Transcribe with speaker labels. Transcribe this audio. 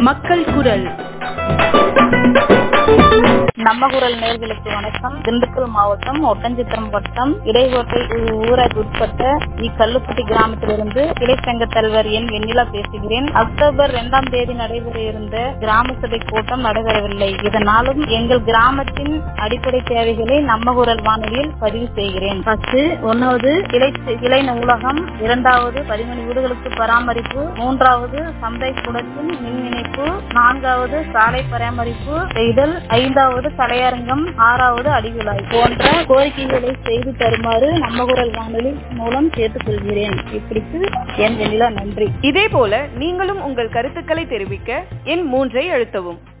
Speaker 1: மக்கள் குரல்
Speaker 2: நம்ம குரல் நேர்களுக்கு வணக்கம் திண்டுக்கல் மாவட்டம் ஒட்டஞ்சித்திரம் வட்டம் இடைக்கோட்டை ஊராட்சி உட்பட்ட இக்கல்லுப்பட்டி கிராமத்திலிருந்து கிளை சங்க தலைவர் என் வெண்ணிலா பேசுகிறேன் அக்டோபர் இரண்டாம் தேதி நடைபெற இருந்த கிராம சபை கூட்டம் நடைபெறவில்லை இதனாலும் எங்கள் கிராமத்தின் அடிப்படை தேவைகளை நம்ம குரல் வானொலியில் பதிவு செய்கிறேன் ஃபர்ஸ்ட் ஒன்னாவது கிளை கிளை நூலகம் இரண்டாவது பதிமூணு வீடுகளுக்கு பராமரிப்பு மூன்றாவது சந்தை கூடத்தின் மின் இணைப்பு நான்காவது சாலை பராமரிப்பு செய்தல் ஐந்தாவது கலையரங்கம் ஆறாவது அடிகுழாய் போன்ற கோரிக்கைகளை செய்து தருமாறு நம்ம குரல் வானொலி மூலம் கேட்டுக்கொள்கிறேன் இப்படிக்கு என் வெண்ணிலா நன்றி
Speaker 1: இதே போல நீங்களும் உங்கள் கருத்துக்களை தெரிவிக்க எண் மூன்றை அழுத்தவும்